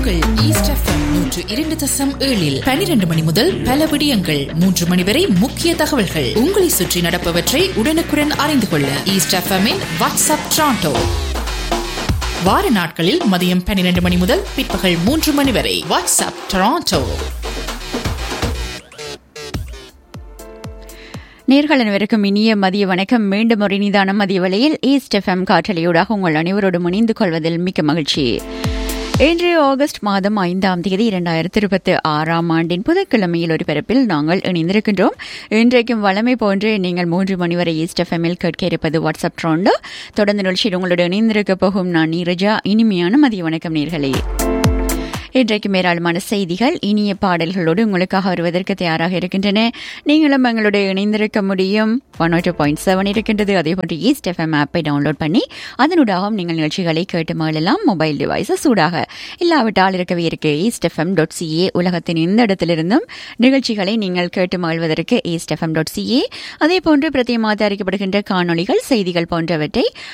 உங்கள் east FM நூற்று இரண்டு தசம் ஏழில் பனிரெண்டு மணி முதல் பல விடயங்கள் மூன்று மணி வரை முக்கிய தகவல்கள் உங்களை சுற்றி நடப்பவற்றை உடனுக்குடன் அறிந்து கொள்ள ஈஸ்ட் எஃப்எம்மின் வாட்ஸ்அப் ட்ராண்டோ வார நாட்களில் மதியம் பன்னிரண்டு மணி முதல் பிற்பகல் மூன்று மணி வரை வாட்ஸ்அப் டொராண்டோ நேர்கள் அனைவருக்கும் இனிய மதிய வணக்கம் மீண்டும் ஒரு நிதான மதிய வேளையில் ஈஸ்ட் எஃப்எம் காற்றலையூடாக உங்கள் அனைவரோடும் இணைந்து கொள்வதில் மிக்க மகிழ்ச்சி இன்று ஆகஸ்ட் மாதம் ஐந்தாம் தேதி இரண்டாயிரத்தி இருபத்தி ஆறாம் ஆண்டின் புதன்கிழமையில் ஒரு பிறப்பில் நாங்கள் இணைந்திருக்கின்றோம் இன்றைக்கும் வளமை போன்று நீங்கள் மூன்று மணி வரை ஈஸ்ட் எஃப்எம்மில் கேட்க இருப்பது வாட்ஸ்அப் ட்ரோண்டு தொடர்ந்து நிகழ்ச்சியில் உங்களோட இணைந்திருக்க போகும் நான் நீரஜா இனிமையான மதிய வணக்கம் நேர்களே இன்றைக்கு ஏராளமான செய்திகள் இனிய பாடல்களோடு உங்களுக்காக வருவதற்கு தயாராக இருக்கின்றன நீங்களும் எங்களுடைய இணைந்திருக்க முடியும் ஒன் டூ பாயிண்ட் செவன் இருக்கின்றது அதே போன்று ஈஸ்ட் எஃப்எம் ஆப்பை டவுன்லோட் பண்ணி அதனூடாகவும் நீங்கள் நிகழ்ச்சிகளை கேட்டு மகிழலாம் மொபைல் டிவைஸஸ் சூடாக இல்லாவிட்டால் இருக்கவே இருக்கு ஈஸ்ட் எஃப்எம் டாட் சிஏ உலகத்தின் எந்த இடத்திலிருந்தும் நிகழ்ச்சிகளை நீங்கள் கேட்டு மகிழ்வதற்கு ஈஸ்ட் எஃப்எம் டாட் சிஏ அதே போன்று பிரத்தியமாக தயாரிக்கப்படுகின்ற காணொலிகள் செய்திகள் போன்றவற்றை